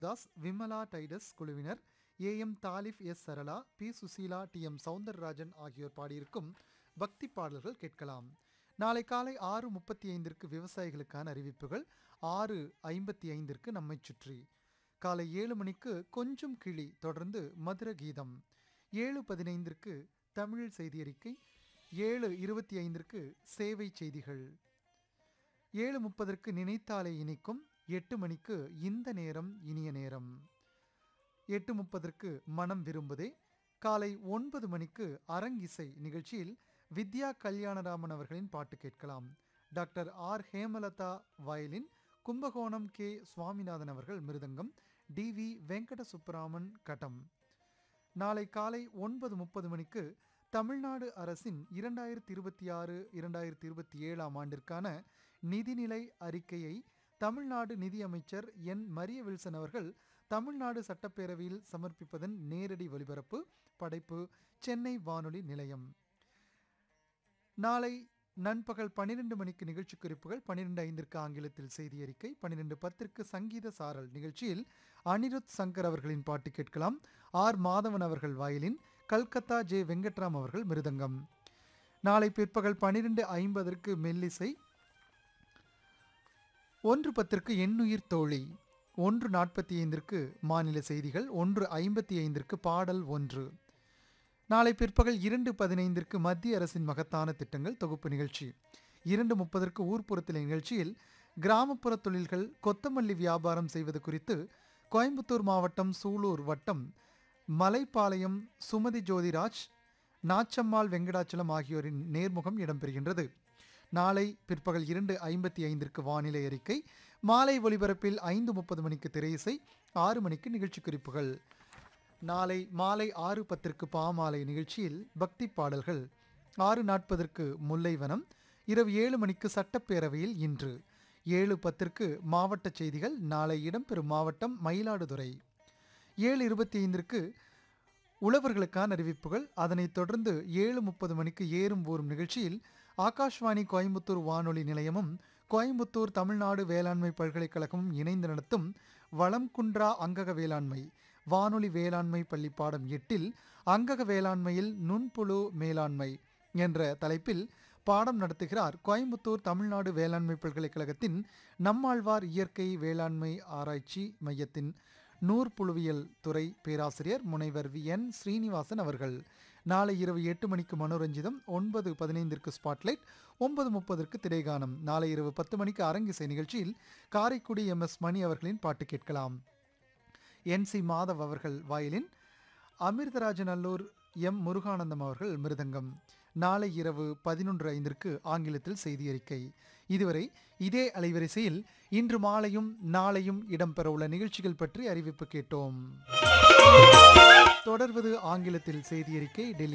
Das Vimala Titus குழுவினர் A M Thalif S Sarala P Susheela T M Soundararajan ஆகியோர் பாடியிருக்கும் பக்தி பாடல்கள் கேட்கலாம் நாளை காலை ஆறு முப்பத்தி ஐந்திற்கு விவசாயிகளுக்கான அறிவிப்புகள் ஆறு ஐம்பத்தி ஐந்திற்கு நம்மை சுற்றி காலை ஏழு மணிக்கு கொஞ்சம் கிளி தொடர்ந்து மதுர கீதம் ஏழு பதினைந்திற்கு தமிழ் செய்தியறிக்கை ஏழு இருபத்தி ஐந்திற்கு சேவை செய்திகள் ஏழு முப்பதற்கு நினைத்தாலே இனிக்கும் எட்டு மணிக்கு இந்த நேரம் இனிய நேரம் எட்டு முப்பதற்கு மனம் விரும்புதே காலை ஒன்பது மணிக்கு அரங்கிசை நிகழ்ச்சியில் வித்யா கல்யாணராமன் அவர்களின் பாட்டு கேட்கலாம் doctor R Hemalatha violin Kumbakonam K Swaminathan அவர்கள் மிருதங்கம் டி வி வெங்கட சுப்பராமன் கட்டம் நாளை காலை ஒன்பது முப்பது மணிக்கு தமிழ்நாடு அரசின் இரண்டாயிரத்தி இருபத்தி ஆறு இரண்டாயிரத்தி இருபத்தி ஏழாம் ஆண்டிற்கான நிதிநிலை அறிக்கையை தமிழ்நாடு நிதியமைச்சர் என் மரிய வில்சன் அவர்கள் தமிழ்நாடு சட்டப்பேரவையில் சமர்ப்பிப்பதன் நேரடி ஒலிபரப்பு படைப்பு சென்னை வானொலி நிலையம் நாளை நண்பகல் பன்னிரண்டு மணிக்கு நிகழ்ச்சி குறிப்புகள் பன்னிரெண்டு ஐந்திற்கு ஆங்கிலத்தில் செய்தி அறிக்கை பன்னிரெண்டு பத்திற்கு சங்கீத சாரல் நிகழ்ச்சியில் அனிருத் சங்கர் அவர்களின் பாட்டு கேட்கலாம் ஆர் மாதவன் அவர்கள் வயலின் கல்கத்தா ஜே வெங்கட்ராம் அவர்கள் மிருதங்கம் நாளை பிற்பகல் பன்னிரெண்டு ஐம்பதற்கு மெல்லிசை ஒன்று பத்திற்கு எண்ணுயிர் தோழி ஒன்று நாற்பத்தி ஐந்திற்கு மாநில செய்திகள் ஒன்று ஐம்பத்தி ஐந்திற்கு பாடல் ஒன்று நாளை பிற்பகல் இரண்டு பதினைந்திற்கு மத்திய அரசின் மகத்தான திட்டங்கள் தொகுப்பு நிகழ்ச்சி இரண்டு முப்பதற்கு ஊர்ப்புறத்தில் நிகழ்ச்சியில் கிராமப்புற தொழில்கள் கொத்தமல்லி வியாபாரம் செய்வது குறித்து கோயம்புத்தூர் மாவட்டம் சூலூர் வட்டம் மலைப்பாளையம் சுமதி ஜோதிராஜ் நாச்சம்மாள் வெங்கடாச்சலம் ஆகியோரின் நேர்முகம் இடம்பெறுகின்றது நாளை பிற்பகல் இரண்டு ஐம்பத்தி ஐந்திற்கு வானிலை அறிக்கை மாலை ஒலிபரப்பில் ஐந்து முப்பது மணிக்கு திரையிசை ஆறு மணிக்கு நிகழ்ச்சி குறிப்புகள் நாளை மாலை ஆறு பத்திற்கு பாமாலை நிகழ்ச்சியில் பக்தி பாடல்கள் ஆறு நாற்பதற்கு முல்லைவனம் இரவு ஏழு மணிக்கு சட்டப்பேரவையில் இன்று ஏழு பத்திற்கு மாவட்ட செய்திகள் நாளை இடம்பெறும் மாவட்டம் மயிலாடுதுறை ஏழு இருபத்தி ஐந்திற்கு உழவர்களுக்கான அறிவிப்புகள் அதனைத் தொடர்ந்து ஏழு முப்பது மணிக்கு ஏறும் ஊறும் நிகழ்ச்சியில் ஆகாஷ்வாணி கோயம்புத்தூர் வானொலி நிலையமும் கோயம்புத்தூர் தமிழ்நாடு வேளாண்மை பல்கலைக்கழகமும் இணைந்து நடத்தும் வளம் குன்றா அங்கக வேளாண்மை வானொலி வேளாண்மை பள்ளி பாடம் எட்டில் அங்கக வேளாண்மையில் நுண்புழு மேலாண்மை என்ற தலைப்பில் பாடம் நடத்துகிறார் கோயம்புத்தூர் தமிழ்நாடு வேளாண்மை பல்கலைக்கழகத்தின் நம்மாழ்வார் இயற்கை வேளாண்மை ஆராய்ச்சி மையத்தின் நூற்புழுவியல் துறை பேராசிரியர் முனைவர் வி என் ஸ்ரீனிவாசன் அவர்கள் நாளை இரவு எட்டு மணிக்கு மனோரஞ்சிதம் ஒன்பது பதினைந்திற்கு ஸ்பாட்லைட் ஒன்பது முப்பதற்கு திரைகானம் நாளை இரவு பத்து மணிக்கு அரங்கிசை நிகழ்ச்சியில் காரைக்குடி எம் எஸ் மணி அவர்களின் பாட்டு கேட்கலாம் என் சி மாதவ் அவர்கள் வயலின் அமிர்தராஜன் அல்லூர் எம் முருகானந்தம் அவர்கள் மிருதங்கம் நாளை இரவு பதினொன்று ஐந்திற்கு ஆங்கிலத்தில் செய்தி அறிக்கை இதுவரை இதே அலைவரிசையில் இன்று மாலையும் நாளையும் இடம்பெறவுள்ள நிகழ்ச்சிகள் பற்றி அறிவிப்பு கேட்டோம் தொடர்வது ஆங்கிலத்தில் செய்தி அறிக்கை டெல்லி